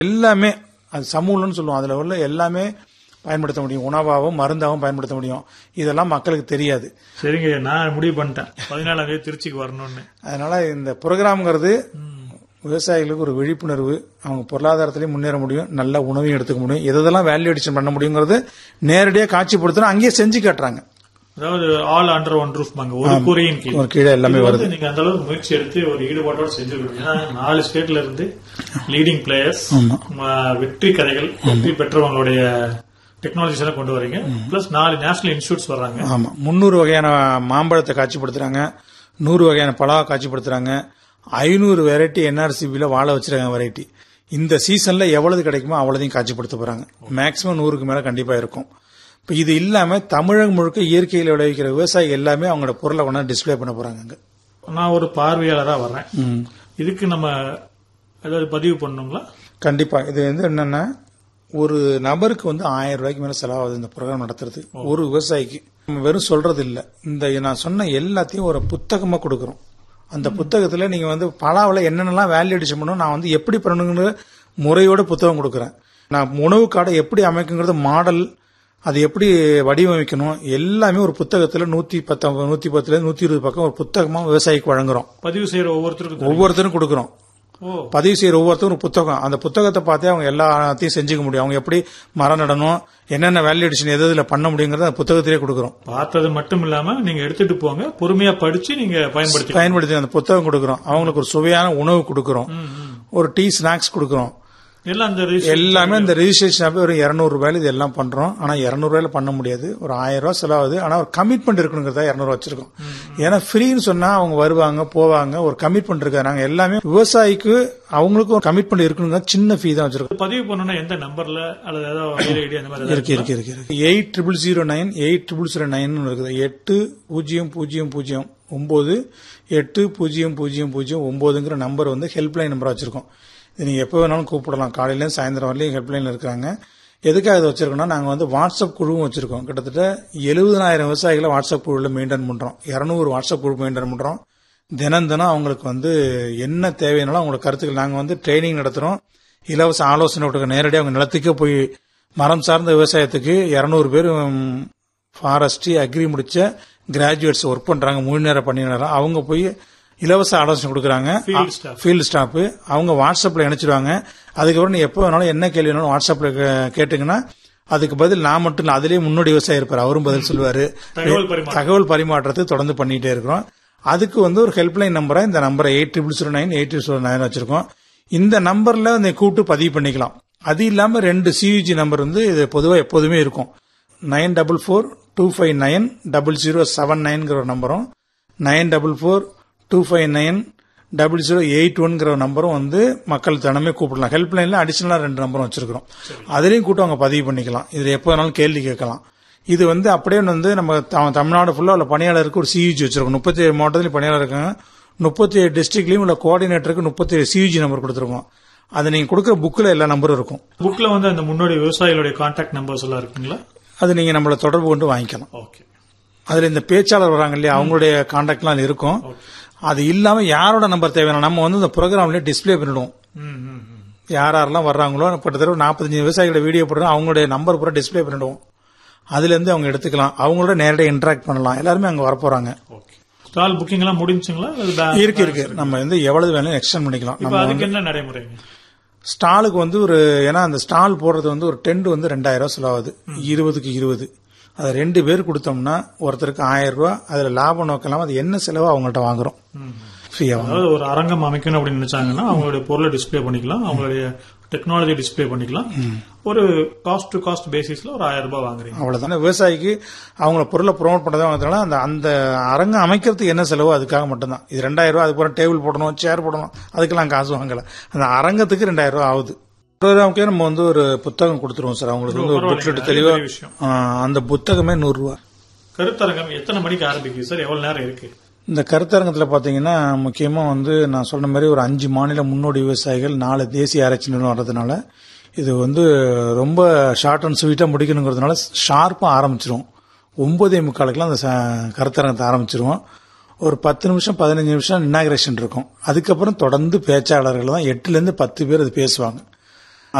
எல்லாமே அது சமூலம்னு சொல்லுவோம் அதுல உள்ள எல்லாமே பயன்படுத்த முடியும் உணவாகவும் மருந்தாகவும் பயன்படுத்த முடியும் இதெல்லாம் மக்களுக்கு தெரியாது சரிங்க நான் முடிவு பண்ணிட்டேன் பதினாலாம் தேதி திருச்சிக்கு வரணும்னு அதனால இந்த ப்ரோக்ராம்ங்கிறது விவசாயிகளுக்கு ஒரு விழிப்புணர்வு அவங்க பொருளாதாரத்திலையும் முன்னேற முடியும் நல்ல உணவையும் எடுத்துக்க முடியும் எதெல்லாம் வேல்யூ அடிஷன் பண்ண முடியுங்கிறது நேரடியாக காட்சிப்படுத்தணும் அங்கேயே செஞ்சு காட்டுறாங்க அதாவது ஆல் அண்டர் ஒன் ரூஃப் பாங்க ஒரு கூரையின் கீழ் ஒரு கீழே எல்லாமே இது வருது வந்து நீங்க அந்த அளவுக்கு முயற்சி எடுத்து ஒரு ஈடுபாட்டோட செஞ்சிருக்கீங்க ஏன்னா நாலு ஸ்டேட்ல இருந்து லீடிங் பிளேயர்ஸ் வெற்றி கதைகள் வெற்றி பெற்றவங்களுடைய டெக்னாலஜிஸ் எல்லாம் கொண்டு வரீங்க பிளஸ் நாலு நேஷனல் இன்ஸ்டியூட்ஸ் வர்றாங்க ஆமா முந்நூறு வகையான மாம்பழத்தை காட்சிப்படுத்துறாங்க நூறு வகையான பழம் காட்சிப்படுத்துறாங்க ஐநூறு வெரைட்டி என்ஆர்சிபில வாழ வச்சிருக்காங்க வெரைட்டி இந்த சீசன்ல எவ்வளவு கிடைக்குமோ அவ்வளதையும் காட்சிப்படுத்த போறாங்க மேக்சிமம் நூறுக்கு மேல கண்டிப்பா இருக்கும் இப்ப இது இல்லாம தமிழகம் முழுக்க இயற்கையில் விளைவிக்கிற விவசாயி எல்லாமே அவங்களோட பொருளை கொண்டு டிஸ்ப்ளே பண்ண போறாங்க அங்க நான் ஒரு பார்வையாளரா வர்றேன் இதுக்கு நம்ம ஏதாவது பதிவு பண்ணணுங்களா கண்டிப்பா இது வந்து என்னன்னா ஒரு நபருக்கு வந்து ஆயிரம் ரூபாய்க்கு மேல செலவாகுது இந்த ப்ரோக்ராம் நடத்துறது ஒரு விவசாயிக்கு நம்ம வெறும் சொல்றது இல்ல இந்த நான் சொன்ன எல்லாத்தையும் ஒரு புத்தகமா கொடுக்கறோம் அந்த புத்தகத்துல நீங்க வந்து பலாவில் என்னென்னலாம் வேல்யூ அடிஷன் பண்ணணும் நான் வந்து எப்படி பண்ணணுங்கிற முறையோட புத்தகம் கொடுக்குறேன் நான் உணவு காடை எப்படி அமைக்குங்கிறது மாடல் அது எப்படி வடிவமைக்கணும் எல்லாமே ஒரு புத்தகத்துல நூத்தி பத்தொன்பது நூத்தி பத்துல நூத்தி இருபது பக்கம் ஒரு புத்தகமா விவசாயிக்கு வழங்குறோம் பதிவு செய்யற ஒவ்வொருத்தருக்கும் தெரியும். ஒவ்வொருத்தரும் கொடுக்குறோம் ஓ பதிவு செய்யற ஒவ்வொருத்தரும் ஒரு புத்தகம் அந்த புத்தகத்தை பார்த்தே அவங்க எல்லாத்தையும் செஞ்சுக்க முடியும் அவங்க எப்படி மரம் நடணும் என்னென்ன வேல்யூ அடிஷன் எது இதுல பண்ண முடியுங்கிறத அந்த புத்தகத்திலே கொடுக்குறோம் பார்த்தது மட்டும் இல்லாம நீங்க எடுத்துட்டு போங்க பொறுமையா படிச்சு நீங்க பயன்படுத்தி பயன்படுத்தி அந்த புத்தகம் கொடுக்குறோம் அவங்களுக்கு ஒரு சுவையான உணவு கொடுக்குறோம் ஒரு டீ ஸ்நாக்ஸ் கொடுக்குறோம் எல்லாம் அந்த register- எல்லாமே இந்த ரெஜிஸ்ட்ரேஷன் அப்படி ஒரு இருநூறு ரூபாயில இது எல்லாம் பண்றோம் ஆனா இருநூறு ரூபாயில பண்ண முடியாது ஒரு ஆயிரம் ரூபாய் செலவாகுது ஆனா ஒரு கமிட்மெண்ட் இருக்கணுங்கிறதா இருநூறு வச்சிருக்கோம் ஏன்னா ஃப்ரீன்னு சொன்னா அவங்க வருவாங்க போவாங்க ஒரு கமிட்மெண்ட் இருக்கு நாங்க எல்லாமே விவசாயிக்கு அவங்களுக்கும் ஒரு கமிட்மெண்ட் இருக்கணுங்க சின்ன ஃபீ தான் வச்சிருக்கோம் பதிவு பண்ணணும்னா எந்த நம்பர்ல அல்லது ஏதாவது ஐடி அந்த மாதிரி ஏதாவது இருக்கு இருக்கு இருக்கு இருக்கு eight triple zero nine eight triple zero nine இருக்குது எட்டு பூஜ்ஜியம் பூஜ்ஜியம் பூஜ்ஜியம் ஒன்பது எட்டு பூஜ்ஜியம் பூஜ்ஜியம் பூஜ்ஜியம் ஒன்பதுங்கிற நம்பர் வந்து ஹெல்ப்லைன் நம்பரா வச்சிருக்கோம் இது நீங்க எப்போ வேணாலும் கூப்பிடலாம் காலையில சாயந்தரம் வரலையும் ஹெல்ப்லைன்ல இருக்காங்க எதுக்காக இதை வச்சிருக்கோம்னா நாங்க வந்து வாட்ஸ்அப் குழுவும் வச்சிருக்கோம் கிட்டத்தட்ட எழுபதாயிரம் விவசாயிகளை வாட்ஸ்அப் குழுவில் மெயின்டைன் பண்றோம் இருநூறு வாட்ஸ்அப் குழு மெயின்டைன் பண்றோம் தினம் தினம் அவங்களுக்கு வந்து என்ன தேவையானாலும் அவங்களோட கருத்துக்கள் நாங்க வந்து ட்ரைனிங் நடத்துறோம் இலவச ஆலோசனை கொடுக்க நேரடியாக அவங்க நிலத்துக்கே போய் மரம் சார்ந்த விவசாயத்துக்கு இருநூறு பேர் ஃபாரஸ்ட்ரி அக்ரி முடிச்ச கிராஜுவேட்ஸ் ஒர்க் பண்றாங்க முழு நேர பணியினர் அவங்க போய் இலவச ஆலோசனை கொடுக்குறாங்க Field staff. ஃபீல்டு ஸ்டாஃப் அவங்க வாட்ஸ்அப்ல இணைச்சிடுவாங்க அதுக்கப்புறம் நீ எப்போ வேணாலும் என்ன கேள்வி வேணாலும் வாட்ஸ்அப்ல கே- கேட்டீங்கன்னா அதுக்கு பதில் நான் மட்டும் இல்ல அதுலயே முன்னோடி விவசாயி இருப்பார் அவரும் பதில் சொல்லுவாரு தகவல் பரிமாற்றம். தகவல் பரிமாற்றத்தை தொடர்ந்து பண்ணிட்டே இருக்கிறோம் அதுக்கு வந்து ஒரு ஹெல்ப்லைன் நம்பரா இந்த நம்பரை eight triple zero nine eight zero nine வச்சிருக்கோம் இந்த நம்பர்ல நீ கூப்பிட்டு பதிவு பண்ணிக்கலாம் அது இல்லாம ரெண்டு சியூஜி நம்பர் வந்து இது பொதுவா எப்போதுமே இருக்கும் nine double four two five nine double zero seven நைன்கிற ஒரு நம்பரும் nine double four two five nine double zero eight ஒன்கிற நம்பரும் வந்து மக்கள் தினமே கூப்பிடலாம் ஹெல்ப்லைன்ல அடிஷனலா ரெண்டு நம்பரும் வச்சிருக்கிறோம் அதுலயும் கூட்டம் அவங்க பதிவு பண்ணிக்கலாம் இதுல எப்போ வேணாலும் கேள்வி கேட்கலாம் இது வந்து அப்படியே வந்து நம்ம த- தமிழ்நாடு ஃபுல்லா உள்ள பணியாளருக்கு ஒரு சியூஜி வச்சிருக்கோம் முப்பத்தி ஏழு மாவட்டத்திலும் பணியாளர் இருக்காங்க முப்பத்தி ஏழு டிஸ்ட்ரிக்ட்லயும் உள்ள கோஆர்டினேட்டருக்கு முப்பத்தி ஏழு சியூஜி நம்பர் கொடுத்துருக்கோம் அது நீங்க கொடுக்குற புக்ல எல்லா நம்பரும் இருக்கும் புக்ல வந்து அந்த முன்னோடி விவசாயிகளுடைய கான்டாக்ட் நம்பர்ஸ் எல்லாம் இருக்குங்களா அது நீங்க நம்மள தொடர்பு கொண்டு வாங்கிக்கலாம் ஓகே அதுல இந்த பேச்சாளர் வராங்க இல்லையா அவங்களுடைய கான்டாக்ட்லாம் அதுல இருக்கும் அது இல்லாம யாரோட நம்பர் தேவையான நம்ம வந்து இந்த ப்ரோக்ராம்ல டிஸ்ப்ளே பண்ணிடுவோம் ம், ம், ம். யார் யார் யாரெல்லாம் வர்றாங்களோ கிட்டத்தட்ட ஒரு நாற்பத்தஞ்சு விவசாயிகளோட வீடியோ போடுறோம் அவங்களுடைய நம்பர் பூரா டிஸ்ப்ளே பண்ணிடுவோம் அதுல இருந்து அவங்க எடுத்துக்கலாம் அவங்களோட நேரடியாக இன்டராக்ட் பண்ணலாம் எல்லாருமே அங்க வரப்போறாங்க ஓகே ஸ்டால் புக்கிங் எல்லாம் முடிஞ்சுங்களா அல்லது பே- இருக்கு இருக்கு நம்ம வந்து எவ்வளவு வேணாலும் எக்ஸ்டெண்ட் பண்ணிக்கலாம் இப்ப நம்ம அதுக்கு என்ன நடைமுறைங்க ஸ்டாலுக்கு வந்து ஒரு ஏன்னா அந்த ஸ்டால் போடுறது வந்து ஒரு டென்ட் வந்து ரெண்டாயிரம் ரூபாய் செலவாகுது இருபதுக்கு இருபது அது ரெண்டு பேர் கொடுத்தோம்னா ஒருத்தருக்கு ஆயிரம் ரூபாய் அதுல லாபம் நோக்கலாம் அது என்ன செலவோ அவங்கள்ட்ட வாங்குறோம் ஃப்ரீயா அதாவது ஒரு அரங்கம் அமைக்கணும் அப்படின்னு நினைச்சாங்கன்னா அவங்களுடைய பொருளை டிஸ்ப்ளே பண்ணிக்கலாம் அவங்களுடைய டெக்னாலஜி டிஸ்ப்ளே பண்ணிக்கலாம் ஒரு காஸ்ட் டு காஸ்ட் பேசிஸ்ல ஒரு ஆயிரம் ரூபாய் வாங்குறீங்க அவ்வளவுதான் விவசாயிக்கு அவங்கள பொருளை ப்ரோமோட் பண்ணதான் அந்த அந்த அரங்கம் அமைக்கிறதுக்கு என்ன செலவோ அதுக்காக மட்டும்தான் இது ரெண்டாயிரம் ரூபாய் அது போற டேபிள் போடணும் சேர் போடணும் அதுக்கெல்லாம் காசு வாங்கல அந்த அரங்கத்துக்கு ரெண்டாயிரம் ரூபாய் ஆகுது ப்ரோக்ராமுக்கே நம்ம வந்து ஒரு புத்தகம் கொடுத்துருவோம் சார் அவங்களுக்கு வந்து ஒரு பரவாயில்லைங்க. புக்லெட் அது தெளிவா பெரிய விஷயம். ஆ, அந்த புத்தகமே நூறு ரூபாய் கருத்தரங்கம் எத்தனை மணிக்கு ஆரம்பிக்குது சார் எவ்வளவு நேரம் இருக்கு இந்த கருத்தரங்கத்துல பாத்தீங்கன்னா முக்கியமா வந்து நான் சொன்ன மாதிரி ஒரு அஞ்சு மாநில முன்னோடி விவசாயிகள் நாலு தேசிய ஆராய்ச்சி நிறுவனம் வர்றதுனால இது வந்து ரொம்ப ஷார்ட் அண்ட் ஸ்வீட்டா முடிக்கணுங்கிறதுனால ஷார்ப்பா ஆரம்பிச்சிரும் ஒன்பதே முக்காலுக்குலாம் அந்த ச- கருத்தரங்கத்தை ஆரம்பிச்சிருவோம் ஒரு பத்து நிமிஷம் பதினஞ்சு நிமிஷம் இன்னாகிரேஷன் இருக்கும் அதுக்கப்புறம் தொடர்ந்து பேச்சாளர்கள் தான் எட்டுல இருந்து பத்து பேர் அது பேசுவாங்க